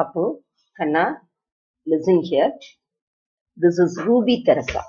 Apu, Kanna, listen here. This is Ruby Teresa.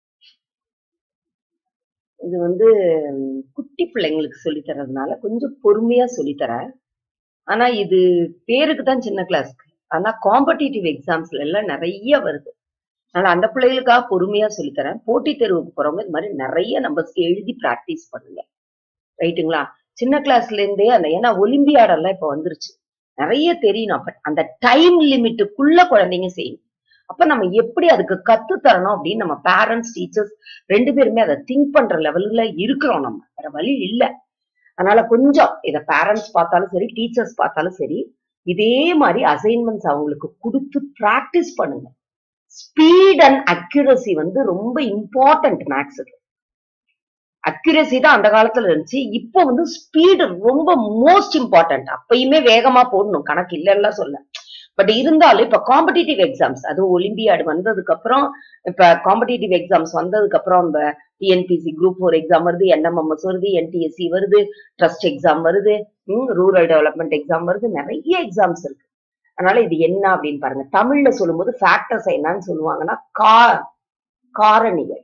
இது வந்து ம், குட்டி பிள்ளைங்களுக்கு சொல்லித் தர்றதுனால கொஞ்சம் பொறுமையா சொல்லித் தரேன் ஆனா இது பேருக்கு தான் சின்ன கிளாஸ்க்கு ஆனா காம்படிட்டிவ் எக்ஸாம்ஸ்ல எல்லாம் நிறைய வருது அதனால அந்த பிள்ளைகளுக்காக பொறுமையா சொல்லித் தரேன் போட்டித் தேர்வுக்கு போறவங்க இது மாதிரி நிறைய நம்பர்ஸ்க்கு எழுதி பிராக்டிஸ் பண்ணுங்க ரைட்டுங்களா சின்ன கிளாஸ்ல இருந்தே அந்த ஏன்னா ஒலிம்பியாடெல்லாம் இப்ப வந்துருச்சு நிறைய தெரியணும் அப்ப அந்த டைம் லிமிட்டுக்குள்ள குழந்தைங்க செய்யணும் அப்ப நம்ம எப்படி அதுக்கு கத்து தரணும் அப்படின்னு நம்ம பேரண்ட்ஸ் டீச்சர்ஸ் ரெண்டு பேருமே அதை திங்க் பண்ற லெவல்ல இருக்கிறோம் நம்ம வேற வழி இல்ல அதனால கொஞ்சம் இத பேரண்ட்ஸ் பார்த்தாலும் சரி டீச்சர்ஸ் பார்த்தாலும் சரி இதே மாதிரி அசைன்மெண்ட்ஸ் அவங்களுக்கு கொடுத்து பிராக்டிஸ் பண்ணுங்க ஸ்பீட் அண்ட் அக்யூரசி வந்து ரொம்ப இம்பார்ட்டன்ட் மேக்ஸுக்கு அக்யூரசி தான் அந்த காலத்துல இருந்துச்சு இப்போ வந்து ஸ்பீடு ரொம்ப மோஸ்ட் இம்பார்ட்டன்ட் அப்பயுமே வேகமா போடணும் கணக்கு இல்லைன்னா சொல்ல பட் இருந்தாலும் இப்ப காம்படிட்டிவ் எக்ஸாம்ஸ் அது ஒலிம்பியாடு வந்ததுக்கு அப்புறம் இப்ப காம்படிட்டிவ் எக்ஸாம்ஸ் வந்ததுக்கு அப்புறம் இந்த டிஎன்பிசி குரூப் ஃபோர் எக்ஸாம் வருது என்எம்எம்எஸ் வருது என்டிஎஸ்சி வருது ட்ரஸ்ட் எக்ஸாம் வருது ரூரல் டெவலப்மெண்ட் எக்ஸாம் வருது நிறைய எக்ஸாம்ஸ் இருக்கு அதனால இது என்ன அப்படின்னு பாருங்க தமிழ்ல சொல்லும்போது ஃபேக்டர்ஸ் என்னன்னு சொல்லுவாங்கன்னா கா காரணிகள்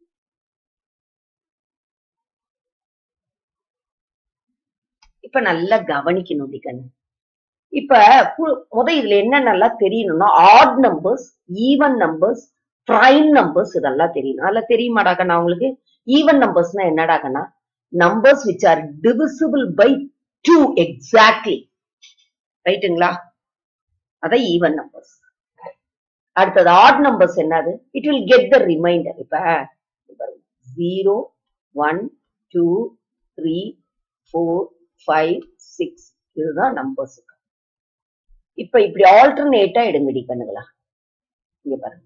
இப்ப நல்லா கவனிக்கணும் டிகன் இப்ப கு- முத இதுல என்ன நல்லா தெரியணும்னா odd numbers even numbers prime numbers இதெல்லாம் தெரியணும் அதெல்லாம் தெரியுமாடாக்கண்ணா உங்களுக்கு ஈவன் நம்பர்ஸ்னா என்னடாக்கண்ணா numbers which are divisible by two exactly ரைட்டுங்களா அதான் ஈவன் நம்பர்ஸ் அடுத்தது ஆட் நம்பர்ஸ் என்னது it will get the remainder இப்ப zero one two three four five six இதுதான் நம்பர்ஸ் இப்ப இப்படி ஆல்டர்னேட்டா எடுங்கடி கண்ணுங்களா இங்க பாருங்க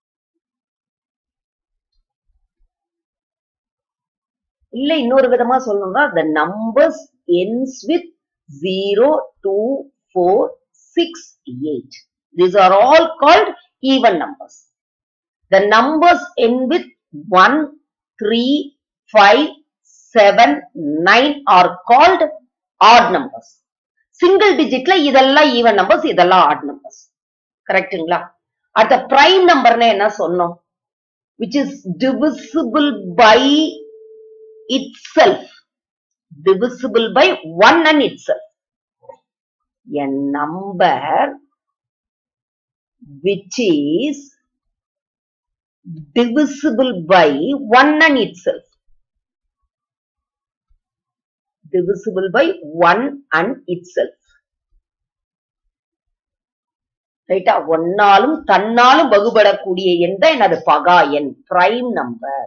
இல்ல இன்னொரு விதமா சொல்லணும்னா the numbers ends with 0 2 4 6 8 these are all called even numbers the numbers end with 1 3 5 7 9 are called odd numbers single டிஜிட்ல இதெல்லாம் ஈவன் நம்பர்ஸ் இதெல்லாம் ஆட் நம்பர்ஸ் கரெக்ட்டுங்களா அடுத்த பிரைம் நம்பர்னா என்ன சொன்னோம் which is divisible by itself divisible by one and itself a number which is divisible by one and itself divisible by one and itself ரைட்டா ஒன்னாலும் தன்னாலும் வகுபடக்கூடிய எண் தான் என்னது பகா எண் பிரைம் நம்பர்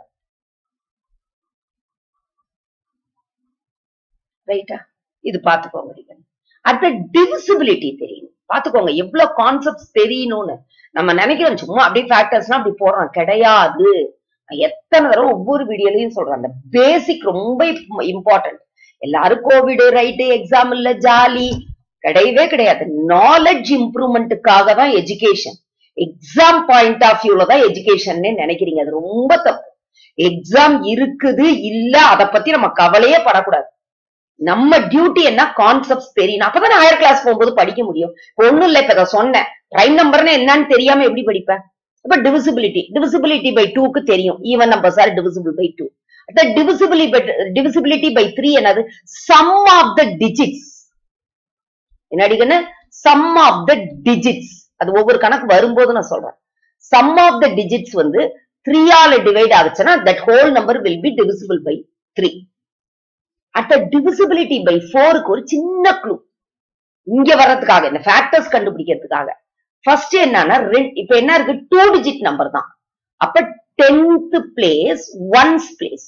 ரைட்டா இது பாத்துக்கோங்க நீங்க. அடுத்த டிவிசிபிலிட்டி தெரியும் பாத்துக்கோங்க எவ்வளவு கான்செப்ட்ஸ் தெரியணும்னு நம்ம நினைக்கிறோம் சும்மா அப்படியே ஃபேக்டர்ஸ்னா அப்படி போடுறோம் கிடையாது நான் எத்தனை தடவை ஒவ்வொரு வீடியோலயும் சொல்றேன் அந்த பேசிக் ரொம்ப இம்பார்ட்டன்ட் எல்லாரும் கோவிட் ரைட்டு எக்ஸாம் இல்ல ஜாலி கிடையவே கிடையாது நாலேஜ் இம்ப்ரூவ்மெண்ட்டுக்காக தான் எஜுகேஷன் எக்ஸாம் பாயிண்ட் ஆஃப் வியூல தான் எஜுகேஷன் நினைக்கிறீங்க அது ரொம்ப தப்பு எக்ஸாம் இருக்குது இல்ல அத பத்தி நம்ம கவலையே படக்கூடாது நம்ம டியூட்டி என்ன கான்செப்ட்ஸ் தெரியணும் அப்பதான் ஹையர் கிளாஸ் போகும்போது படிக்க முடியும் இப்ப ஒண்ணும் இல்ல இப்ப இதை சொன்னேன் பிரைம் நம்பர்னா என்னன்னு தெரியாம எப்படி படிப்பேன் இப்ப டிவிசிபிலிட்டி டிவிசிபிலிட்டி பை டூக்கு தெரியும் even numbers are divisible by two divisibility by divisibility by three என்னது சம் ஆஃப் த டிஜிட்ஸ் என்னடிக்கன்னு சம் ஆஃப் த டிஜிட்ஸ் அது ஒவ்வொரு கணக்கு வரும்போது நான் சொல்றேன் சம் ஆஃப் த டிஜிட்ஸ் வந்து த்ரீயால டிவைட் ஆகுச்சுன்னா that whole number will be divisible by three at divisibility by ஃபோருக்கு ஒரு சின்ன க்ளூ இங்க வர்றதுக்காக இந்த ஃபேக்டர்ஸ் கண்டுபிடிக்கிறதுக்காக ஃபர்ஸ்ட் என்னன்னா ரெண்டு- இப்ப என்ன இருக்கு டூ டிஜிட் நம்பர் தான் அப்ப டென்த் பிளேஸ் ஒன்ஸ் பிளேஸ்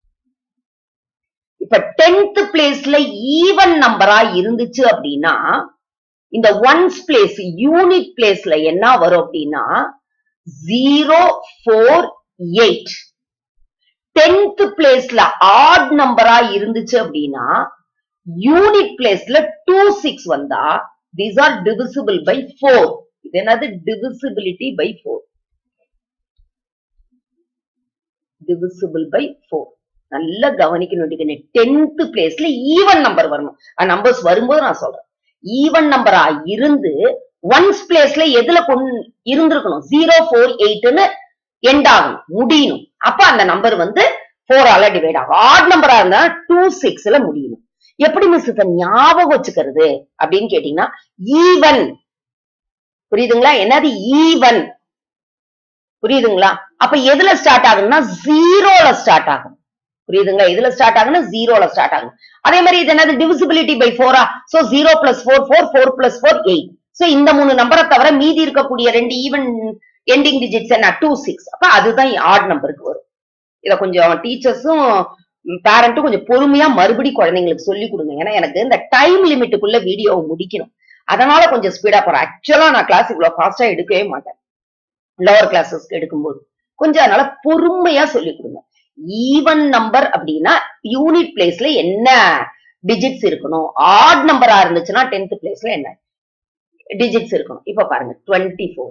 இப்ப டென்த் பிளேஸ்ல ஈவன் நம்பரா இருந்துச்சு அப்படின்னா இந்த ஒன்ஸ் பிளேஸ் யூனிட் பிளேஸ்ல என்ன வரும் அப்படின்னா ஜீரோ ஃபோர் எயிட் டென்த் பிளேஸ்ல ஆட் நம்பரா இருந்துச்சு அப்படின்னா யூனிட் பிளேஸ்ல டூ சிக்ஸ் வந்தா these are divisible by four இது என்னது divisibility by four divisible by four நல்லா கவனிக்கணும் டென்த் பிளேஸ்ல ஈவன் நம்பர் வரணும் நம்பர்ஸ் வரும்போது நான் சொல்றேன் ஈவன் நம்பரா இருந்து ஒன்ஸ் பிளேஸ்ல எதுல கொண்டு இருந்திருக்கணும் ஜீரோ ஃபோர் எயிட்னு எண்ட் ஆகணும் முடியணும் அப்ப அந்த நம்பர் வந்து ஃபோரால டிவைட் ஆகும் ஆட் நம்பரா இருந்தா டூ சிக்ஸ்ல முடியணும் எப்படி மிஸ் இதை ஞாபகம் வச்சுக்கிறது அப்படின்னு கேட்டீங்கன்னா ஈவன் புரியுதுங்களா என்னது ஈவன் புரியுதுங்களா அப்ப எதுல ஸ்டார்ட் ஆகும்னா ஜீரோல ஸ்டார்ட் ஆகும் புரியுதுங்களா எதுல ஸ்டார்ட் ஆகும்னா ஜீரோல ஸ்டார்ட் ஆகும் அதே மாதிரி இது என்னது டிவிசிபிலிட்டி பை ஃபோரா so zero plus four four four plus four eight so இந்த மூணு நம்பரை தவிர மீதி இருக்கக்கூடிய ரெண்டு ஈவன் எண்டிங் டிஜிட்ஸ் என்ன டூ சிக்ஸ் அப்ப அதுதான் ஆட் நம்பருக்கு வரும் இத கொஞ்சம் டீச்சர்ஸும் பேரண்ட்டும் கொஞ்சம் பொறுமையா மறுபடி குழந்தைங்களுக்கு சொல்லி கொடுங்க ஏன்னா எனக்கு இந்த டைம் லிமிட்டுக்குள்ள வீடியோ முடிக்கணும் அதனால கொஞ்சம் ஸ்பீடா போறேன் ஆக்சுவலா நான் கிளாஸ் இவ்வளவு ஃபாஸ்டா எடுக்கவே மாட்டேன் லோவர் கிளாஸஸ்க்கு எடுக்கும்போது கொஞ்சம் அதனால பொறுமையா சொல்லி கொடுங்க ஈவன் நம்பர் அப்படின்னா யூனிட் பிளேஸ்ல என்ன டிஜிட்ஸ் இருக்கணும் ஆட் நம்பரா இருந்துச்சுன்னா டென்த் பிளேஸ்ல என்ன டிஜிட்ஸ் இருக்கணும் இப்ப பாருங்க டுவெண்ட்டி ஃபோர்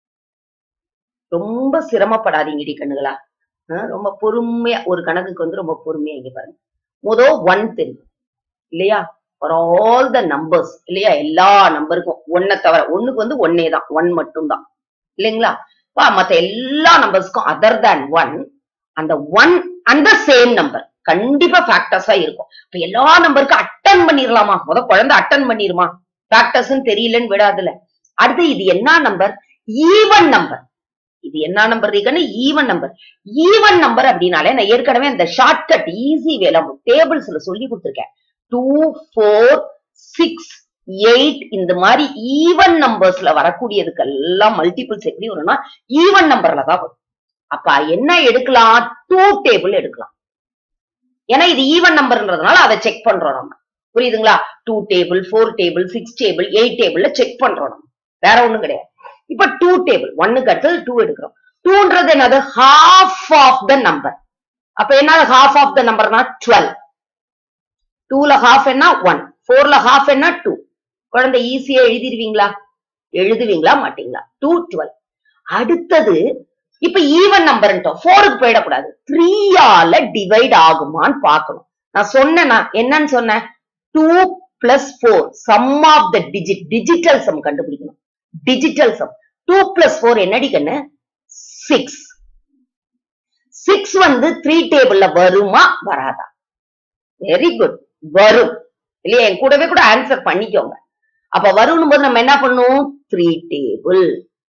ரொம்ப சிரமப்படாதீங்கடி கண்ணுகளா ஆஹ் ரொம்ப பொறுமையா ஒரு கணக்குக்கு வந்து ரொம்ப பொறுமையா இங்க பாருங்க முதோ ஒன் தெரியும் இல்லையா ஃபார் ஆல் த நம்பர்ஸ் இல்லையா எல்லா நம்பருக்கும் ஒன்னை தவிர ஒண்ணுக்கு வந்து ஒன்னே தான் ஒன் மட்டும் தான் இல்லைங்களா பா மத்த எல்லா நம்பர்ஸ்க்கும் அதர் தேன் ஒன் அந்த ஒன் அந்த சேம் நம்பர் கண்டிப்பா ஃபேக்டர்ஸா இருக்கும் இப்ப எல்லா நம்பருக்கும் அட்டன் பண்ணிடலாமா முத குழந்தை அட்டன் பண்ணிருமா ஃபேக்டர்ஸ் தெரியலன்னு விடாதுல அடுத்து இது என்ன நம்பர் ஈவன் நம்பர் இது என்ன நம்பர் இருக்குன்னு ஈவன் நம்பர் ஈவன் நம்பர் அப்படின்னாலே நான் ஏற்கனவே அந்த ஷார்ட்கட் ஈஸி வேலை டேபிள்ஸ்ல சொல்லி கொடுத்துருக்கேன் டூ ஃபோர் சிக்ஸ் எயிட் இந்த மாதிரி ஈவன் நம்பர்ஸ்ல வரக்கூடியதுக்கெல்லாம் மல்டிபிள்ஸ் எப்படி வரும்னா ஈவன் நம்பர்ல தான் வரும் அப்ப என்ன எடுக்கலாம் டூ டேபிள் எடுக்கலாம் ஏன்னா இது ஈவன் நம்பர்ன்றதுனால அதை செக் பண்றோம் நம்ம புரியுதுங்களா two table four table six table eight டேபிள்ல செக் பண்றோம் நம்ம வேற ஒண்ணும் கிடையாது இப்ப டூ டேபிள் ஒன்னுக்கு அடுத்தது டூ எடுக்கிறோம் டூன்றது என்னது ஹாஃப் ஆஃப் த நம்பர் அப்ப என்ன ஹாஃப் ஆஃப் த நம்பர்னா டுவெல் டூல ஹாஃப் என்ன ஒன் ஃபோர்ல ஹாஃப் என்ன டூ குழந்தை ஈஸியா எழுதிருவீங்களா எழுதுவீங்களா மாட்டீங்களா டூ டுவெல் அடுத்தது இப்ப ஈவன் நம்பர்ன்ட்டோம் ஃபோருக்கு போயிடக்கூடாது த்ரீயால டிவைட் ஆகுமான்னு பார்க்கணும் நான் சொன்னேன்னா என்னன்னு சொன்னேன் two plus four sum of the digit digital sum கண்டுபிடிக்கணும் digital sum two plus four என்னடி கண்ணு சிக்ஸ் சிக்ஸ் வந்து த்ரீ டேபிள்ல வருமா வராதா வெரி குட் வரும் இல்லையா என் கூடவே கூட ஆன்சர் பண்ணிக்கோங்க அப்ப வரும் போது நம்ம என்ன பண்ணுவோம் த்ரீ டேபிள்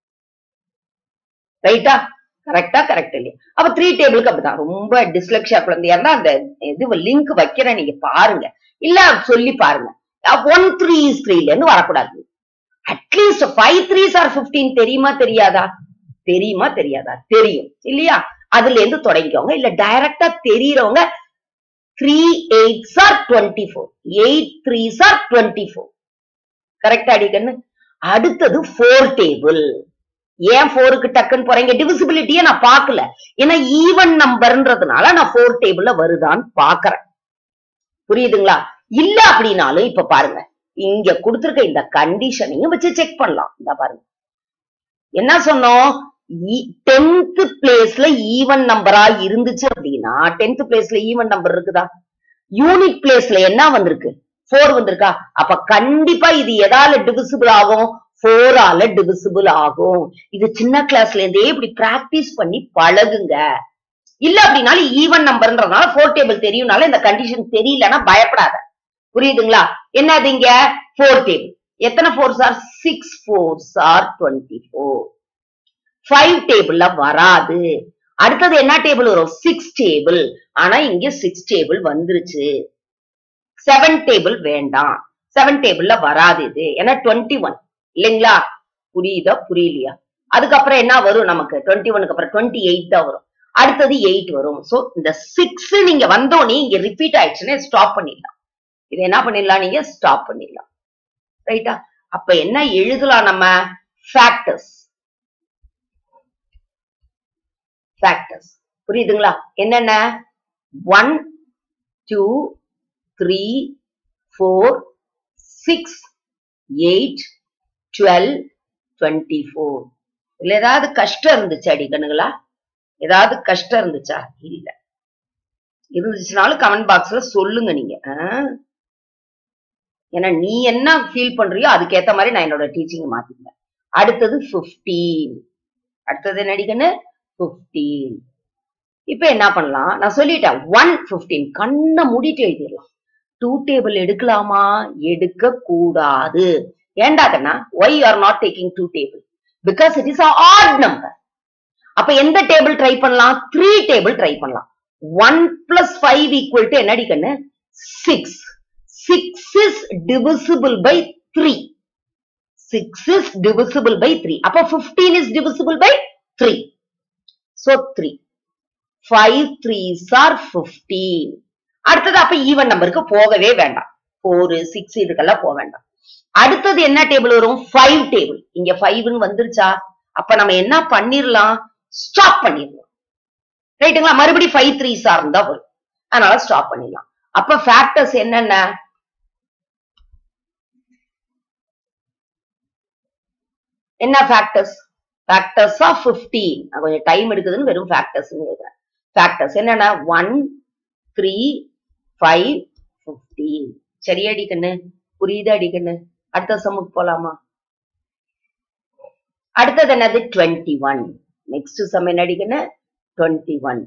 ரைட்டா கரெக்டா கரெக்ட் இல்லையா அப்ப த்ரீ டேபிளுக்கு அப்படிதான் ரொம்ப டிஸ்லக்ஷியா குழந்தையா இருந்தா அந்த இது லிங்க் வைக்கிறேன் நீங்க பாருங்க இல்ல சொல்லி பாருங்க ஒன் த்ரீ இஸ் த்ரீல இருந்து வரக்கூடாது at least five threes are fifteen தெரியுமா தெரியாதா தெரியுமா தெரியாதா தெரியும் இல்லையா அதுல இருந்து தொடங்கிக்கோங்க இல்ல டைரக்டா தெரியறவங்க three eights are twenty four eight threes are twenty four கரெக்டா அடிக்கன்னு அடுத்தது ஃபோர் டேபிள் ஏன் ஃபோருக்கு டக்குன்னு போறீங்க டிவிசிபிலிட்டியை நான் பார்க்கல ஏன்னா ஈவன் நம்பர்ன்றதுனால நான் ஃபோர் டேபிள்ல வருதான்னு பாக்குறேன் புரியுதுங்களா இல்ல அப்படின்னாலும் இப்ப பாருங்க இங்க கொடுத்திருக்க இந்த கண்டிஷனையும் வச்சு செக் பண்ணலாம் இந்த பாருங்க என்ன சொன்னோம் டென்த் பிளேஸ்ல ஈவன் நம்பரா இருந்துச்சு அப்படின்னா டென்த் பிளேஸ்ல ஈவன் நம்பர் இருக்குதா யூனிட் பிளேஸ்ல என்ன வந்திருக்கு ஃபோர் வந்திருக்கா அப்ப கண்டிப்பா இது எதால டிவிசிபிள் ஆகும் ஃபோரால டிவிசிபிள் ஆகும் இது சின்ன கிளாஸ்ல இருந்தே இப்படி பிராக்டிஸ் பண்ணி பழகுங்க இல்ல அப்படின்னாலும் ஈவன் நம்பர்ன்றதுனால ஃபோர் டேபிள் தெரியும்னால இந்த கண்டிஷன் தெரியலன்னா பயப்படாத புரியுதுங்களா என்னது இங்க ஃபோர் டேபிள் எத்தனை fours are six fours are twenty four five டேபிள்ல வராது அடுத்தது என்ன டேபிள் வரும் சிக்ஸ் டேபிள் ஆனா இங்க சிக்ஸ் டேபிள் வந்துருச்சு செவன் டேபிள் வேண்டாம் செவன் டேபிள்ல வராது இது ஏன்னா டுவெண்ட்டி ஒன் இல்லைங்களா புரியுதா புரியலையா அதுக்கப்புறம் என்ன வரும் நமக்கு டுவெண்ட்டி ஒனுக்கு அப்புறம் டுவெண்ட்டி எயிட் தான் வரும் அடுத்தது எயிட் வரும் சோ இந்த சிக்ஸ் நீங்க வந்தோடனே இங்க ரிப்பீட் ஆயிடுச்சுன்னா ஸ்டாப் பண்ணிடலாம் இதை என்ன பண்ணிடலாம் நீங்க ஸ்டாப் பண்ணிடலாம் ரைட்டா அப்ப என்ன எழுதலாம் நம்ம ஃபேக்டர்ஸ் ஃபேக்டர்ஸ் புரியுதுங்களா என்னென்ன one two three four six eight twelve twenty four இல்ல ஏதாவது கஷ்டம் இருந்துச்சா அடிக்கணுங்களா ஏதாவது கஷ்டம் இருந்துச்சா இல்ல இருந்துச்சுனாலும் கமெண்ட் பாக்ஸ்ல சொல்லுங்க நீங்க ஏன்னா நீ என்ன ஃபீல் பண்றியோ அதுக்கேத்த மாதிரி நான் என்னோட டீச்சிங் மாத்திக்கிறேன் அடுத்தது 15 அடுத்தது என்ன அடிக்கன்னு 15 இப்ப என்ன பண்ணலாம் நான் சொல்லிட்டேன் ஒன் 15 கண்ணை மூடிட்டு எழுதிடலாம் டூ டேபிள் எடுக்கலாமா எடுக்க கூடாது ஏண்டாகன்னா why are not taking two table because it is odd number அப்ப எந்த டேபிள் ட்ரை பண்ணலாம் த்ரீ டேபிள் ட்ரை பண்ணலாம் one plus five equal to என்ன அடிக்கன்னு six six is divisible by three six is divisible by three அப்ப fifteen is divisible by three so three five threes are fifteen அடுத்தது அப்ப even நம்பருக்கு போகவே வேண்டாம் four six இதுக்கெல்லாம் போக வேண்டாம் அடுத்தது என்ன டேபிள் வரும் ஃபைவ் டேபிள் இங்க ஃபைவ்னு வந்துருச்சா அப்ப நம்ம என்ன பண்ணிரலாம் ஸ்டாப் பண்ணிடலாம் ரைட்டுங்களா மறுபடியும் ஃபைவ் த்ரீ சார் தான் வரும் அதனால ஸ்டாப் பண்ணிடலாம் அப்ப ஃபேக்டர்ஸ் என்னென்ன என்ன ஃபேக்டர்ஸ் ஃபேக்டர்ஸ் ஆஃப் பிப்டீன் கொஞ்சம் டைம் எடுக்குதுன்னு வெறும் ஃபேக்டர்ஸ் எழுதுறேன் ஃபேக்டர்ஸ் என்னன்னா ஒன் த்ரீ ஃபைவ் பிப்டீன் சரியா அடிக்கண்ணு புரியுதா அடிக்கண்ணு அடுத்த சம்முக்கு போலாமா அடுத்தது என்னது டுவெண்ட்டி ஒன் நெக்ஸ்ட் சம் என்ன அடிக்கண்ணு டுவெண்ட்டி ஒன்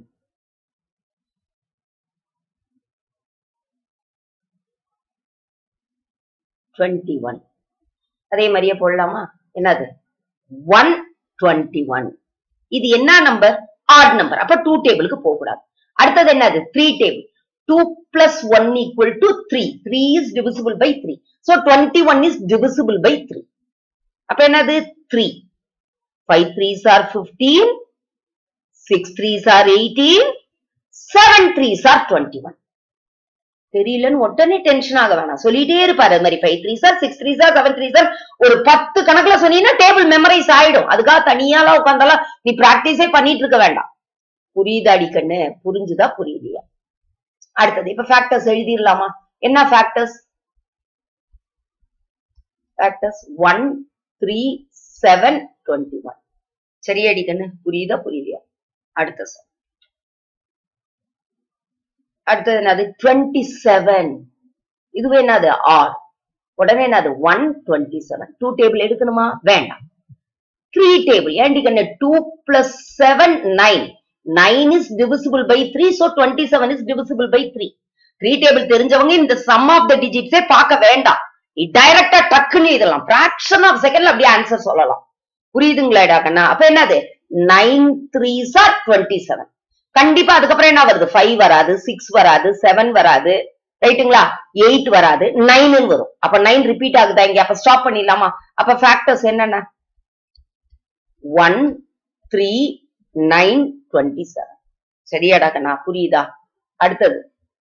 டுவெண்ட்டி ஒன் அதே மாதிரியே போடலாமா என்னது ஒன் டுவெண்ட்டி ஒன் இது என்ன நம்பர் ஆட் நம்பர் அப்ப டூ டேபிளுக்கு போக கூடாது அடுத்தது என்னது three table two plus one equal to three three is divisible by three so twenty one is divisible by three அப்ப என்னது three five threes are fifteen six threes are eighteen seven threes are twenty one தெரியலன்னு உடனே tension ஆக வேணாம் சொல்லிட்டே இருப்பாரு அது மாதிரி five three are six three are seven three are ஒரு பத்து கணக்குல சொன்னீங்கன்னா டேபிள் மெமரைஸ் ஆயிடும் அதுக்காக தனியாலாம் உட்காந்தாலும் நீ பிராக்டிஸே பண்ணிட்டு இருக்க வேண்டாம் புரியுதா அடிக்கண்ணு புரிஞ்சுதா புரியலையா அடுத்தது இப்ப ஃபேக்டர்ஸ் எழுதிடலாமா என்ன factors factors one three seven twenty one சரியா அடிக்கண்ணு புரியுதா புரியலையா அடுத்த சார் அடுத்தது என்னது டுவெண்ட்டி செவன் இதுவே என்னது ஆர் உடனே என்னது one twenty seven two table எடுக்கணுமா வேண்டாம் த்ரீ டேபிள் ஏண்டிக்கண்ணு two plus seven nine nine is divisible by three so twenty seven is divisible by three three table தெரிஞ்சவங்க இந்த சம் ஆஃப் த டிஜிட்ஸே பார்க்க வேண்டாம் டைரக்டா டக்குன்னு இதெல்லாம் பிராக்ஷன் ஆஃப் செகண்ட்ல அப்படியே ஆன்சர் சொல்லலாம் புரியுதுங்களா கண்ணா அப்ப என்னது nine three are twenty seven கண்டிப்பா அதுக்கப்புறம் என்ன வருது ஃபைவ் வராது சிக்ஸ் வராது செவன் வராது ரைட்டுங்களா எயிட் வராது நைன் வரும் அப்ப நைன் ரிப்பீட் ஆகுதா இங்க அப்ப ஸ்டாப் பண்ணிடலாமா அப்ப ஃபேக்டர்ஸ் என்னென்ன one three nine twenty seven சரியாடா கண்ணா புரியுதா அடுத்தது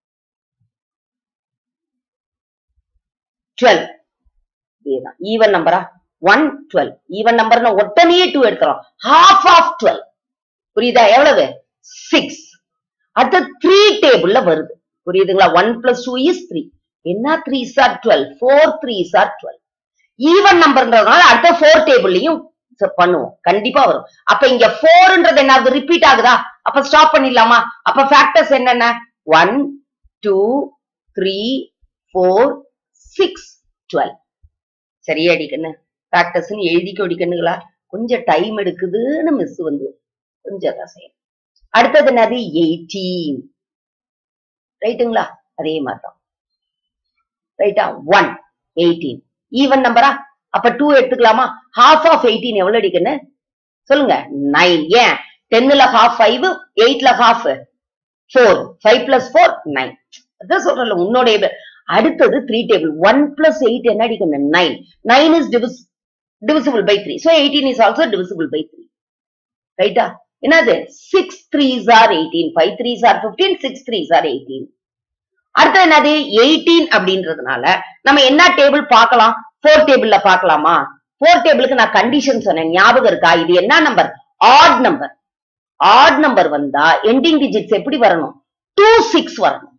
டுவெல் இதேதான் ஈவன் நம்பரா ஒன் டுவெல் ஈவன் நம்பர்னு உடனே டூ எடுக்கிறோம் ஹாஃப் ஆஃப் டுவெல் புரியுதா எவ்வளவு சிக்ஸ் அடுத்த த்ரீ டேபிள்ல வருது புரியுதுங்களா one plus two is three என்ன three are twelve four three are twelve even நம்பர்ன்றதுனால அடுத்த ஃபோர் டேபிள்லையும் பண்ணுவோம் கண்டிப்பா வரும் அப்ப இங்க ஃபோர்ன்றது என்ன ஆகுது ரிப்பீட் ஆகுதா அப்ப ஸ்டாப் பண்ணிடலாமா அப்ப ஃபேக்டர்ஸ் என்னென்ன one two three four six twelve சரியா அடிக்கண்ணு ஃபேக்டர்ஸ்னு எழுதிக்க அடிக்கணுங்களா கொஞ்சம் டைம் எடுக்குதுன்னு மிஸ் வந்து கொஞ்சம் தான் செய்யணும் அடுத்தது என்னது எயிட்டீன் ரைட்டுங்களா அதே மாதிரிதான் ரைட்டா ஒன் எயிட்டீன் ஈவன் நம்பரா அப்ப டூ எடுத்துக்கலாமா ஹாஃப் ஆஃப் எயிட்டீன் எவ்வளவு அடிக்கணும் சொல்லுங்க நைன் ஏன் டென்னுல ஹாஃப் ஃபைவ் எயிட்ல half four five plus four nine அதான் சொல்றேன்ல உன்னோடைய அடுத்தது three table one plus eight என்ன அடிக்கணும் நைன் நைன் இஸ் டிவிஸ் divisible by 3. So 18 is also divisible by 3. ரைட்டா என்னது six threes are eighteen five threes are fifteen six threes are eighteen அடுத்தது என்னது எயிட்டீன் அப்படின்றதுனால நம்ம என்ன டேபிள் பார்க்கலாம் ஃபோர் டேபிள்ல பார்க்கலாமா ஃபோர் டேபிளுக்கு நான் கண்டிஷன் சொன்னேன் ஞாபகம் இருக்கா இது என்ன number odd number odd number வந்தா எண்டிங் டிஜிட்ஸ் எப்படி வரணும் டூ சிக்ஸ் வரணும்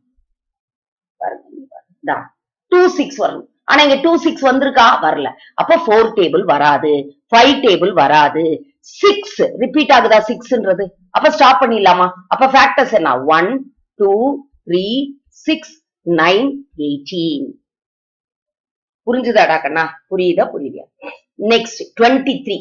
டூ சிக்ஸ் வரணும் ஆனா இங்க டூ சிக்ஸ் வந்திருக்கா வரல அப்ப ஃபோர் டேபிள் வராது ஃபைவ் டேபிள் வராது சிக்ஸ் ரிப்பீட் ஆகுதா சிக்ஸ்ன்றது அப்ப ஸ்டாப் பண்ணிடலாமா அப்ப ஃபேக்டர்ஸ் என்ன one two three six nine eighteen புரிஞ்சுதாடா கண்ணா புரியுதா புரியலையா நெக்ஸ்ட் டுவெண்ட்டி த்ரீ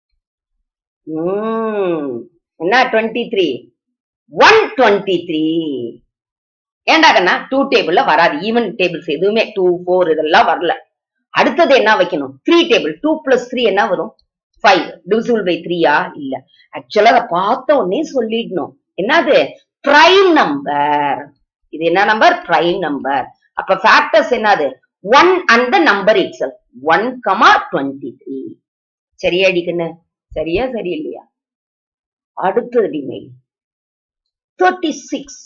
என்ன twenty three one twenty three ஏண்டா கண்ணா டூ டேபிள்ல வராது ஈவன் டேபிள்ஸ் எதுவுமே டூ ஃபோர் இதெல்லாம் வரல அடுத்தது என்ன வைக்கணும் three table two plus three என்ன வரும் ஃபைவ் டிவிசிபிள் பை த்ரீயா இல்ல ஆக்சுவலா அதை பார்த்த உடனே சொல்லிடணும் என்னது பிரைம் நம்பர் இது என்ன நம்பர் பிரைம் நம்பர் அப்ப ஃபேக்டர்ஸ் என்னது ஒன் அந்த number it's one comma twenty three சரியா அடிக்கண்ணு சரியா சரி இல்லையா அடுத்தது டிமெயில் தேர்ட்டி சிக்ஸ்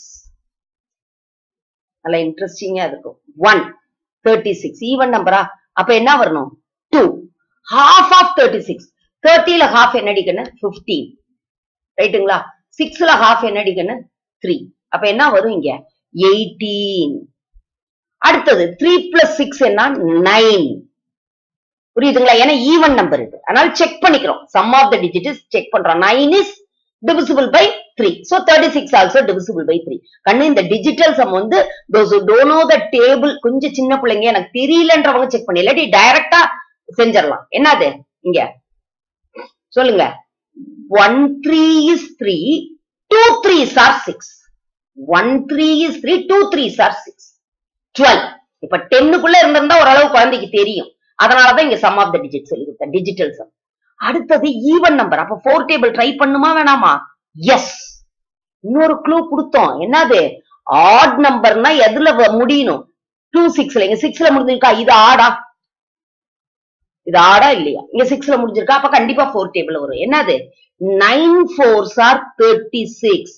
நல்லா இன்ட்ரெஸ்டிங்கா இருக்கும் ஒன் தேர்ட்டி சிக்ஸ் ஈவன் நம்பரா அப்ப என்ன வரணும் two half of thirty six தேர்ட்டில ஹாஃப் என்ன அடிக்கணும் பிப்டீன் ரைட்டுங்களா சிக்ஸ்ல ஹாஃப் என்ன அடிக்கணும் த்ரீ அப்ப என்ன வரும் இங்க எயிட்டீன் அடுத்தது த்ரீ பிளஸ் சிக்ஸ் என்ன நைன் புரியுதுங்களா ஏன்னா ஈவன் நம்பர் இது அதனால செக் பண்ணிக்கிறோம் sum of the digit check பண்றோம் nine is divisible by 3 so 36 also divisible by 3 கண்ணு இந்த டிஜிட்டல் சம் வந்து those who don't know the table கொஞ்சம் சின்ன பிள்ளைங்க எனக்கு தெரியலன்றவங்க செக் பண்ணி இல்லாட்டி டைரக்டா செஞ்சிடலாம் என்னது இங்க சொல்லுங்க one three is three two three are six one three is three two three are six twelve இப்ப டென்னுக்குள்ள இருந்திருந்தா ஓரளவு குழந்தைக்கு தெரியும் அதனாலதான் இங்க சம் ஆஃப் த டிஜிட் சொல்லி கொடுத்தேன் டிஜிட்டல் சம் அடுத்தது ஈவன் நம்பர் அப்ப ஃபோர் டேபிள் ட்ரை பண்ணுமா வேணாமா எஸ் இன்னொரு க்ளூ கொடுத்தோம் என்னது ஆட் நம்பர்னா எதுல வ- முடியணும் டூ சிக்ஸ்ல இங்க சிக்ஸ்ல முடிஞ்சிருக்கா இது ஆடா இது ஆடா இல்லையா இங்க சிக்ஸ்ல முடிஞ்சிருக்கா அப்ப கண்டிப்பா ஃபோர் டேபிள் வரும் என்னது nine fours are thirty six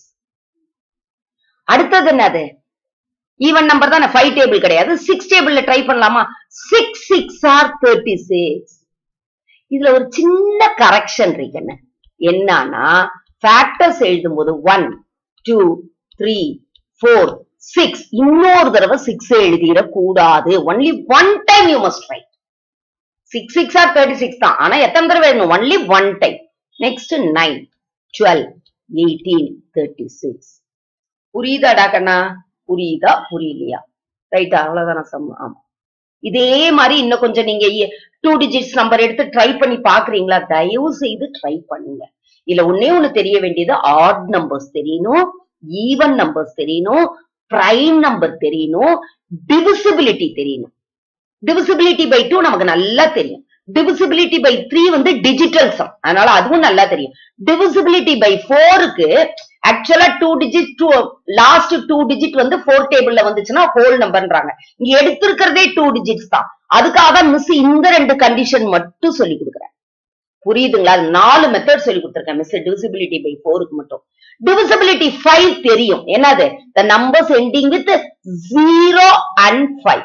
அடுத்தது என்னது ஈவன் நம்பர் தானே ஃபைவ் டேபிள் கிடையாது சிக்ஸ் டேபிள்ல ட்ரை பண்ணலாமா six six are thirty six இதுல ஒரு சின்ன கரெக்ஷன் இருக்குன்னு என்னன்னா ஃபேக்டர்ஸ் எழுதும்போது one two three four six இன்னொரு தடவை சிக்ஸ் எழுதிட கூடாது only one time you must write six six are thirty six தான் ஆனா எத்தனை தடவை எழுதணும் only one time next nine twelve eighteen thirty six புரியுதாடா கண்ணா புரியுதா புரியலையா ரைட்டா அவ்வளவுதானா சம் ஆமா இதே மாதிரி இன்னும் கொஞ்சம் நீங்க டூ டிஜிட்ஸ் நம்பர் எடுத்து ட்ரை பண்ணி பாக்குறீங்களா தயவு செய்து ட்ரை பண்ணுங்க இல்ல ஒன்னே ஒண்ணு தெரிய வேண்டியது ஆட் நம்பர்ஸ் தெரியணும் ஈவன் நம்பர்ஸ் தெரியணும் பிரைம் நம்பர் தெரியணும் டிவிசிபிலிட்டி தெரியணும் டிவிசிபிலிட்டி பை டூ நமக்கு நல்லா தெரியும் டிவிசிபிலிட்டி பை த்ரீ வந்து டிஜிட்டல் சம் அதனால அதுவும் நல்லா தெரியும் டிவிசிபிலிட்டி பை ஃபோருக்கு ஆக்சுவலா two digit two last two digit வந்து ஃபோர் டேபிள்ல வந்துச்சுன்னா ஹோல் நம்பர்ன்றாங்க இங்க எடுத்திருக்கிறதே டூ டிஜிட்ஸ் தான் அதுக்காக மிஸ் இந்த ரெண்டு கண்டிஷன் மட்டும் சொல்லி கொடுக்குறேன் புரியுதுங்களா அது நாலு மெத்தட் சொல்லி கொடுத்துருக்கேன் மிஸ் டிவிசிபிலிட்டி பை ஃபோருக்கு மட்டும் டிவிசிபிலிட்டி ஃபைவ் தெரியும் என்னது the numbers ending with zero and five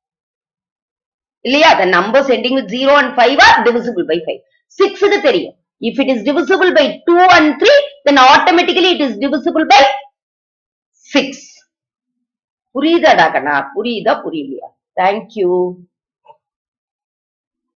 இல்லையா the numbers ending with zero and five are divisible by five சிக்ஸுக்கு தெரியும் if it is divisible by two and three then automatically it is divisible by six புரியுதாடா கண்ணா புரியுதா புரியலையா thank you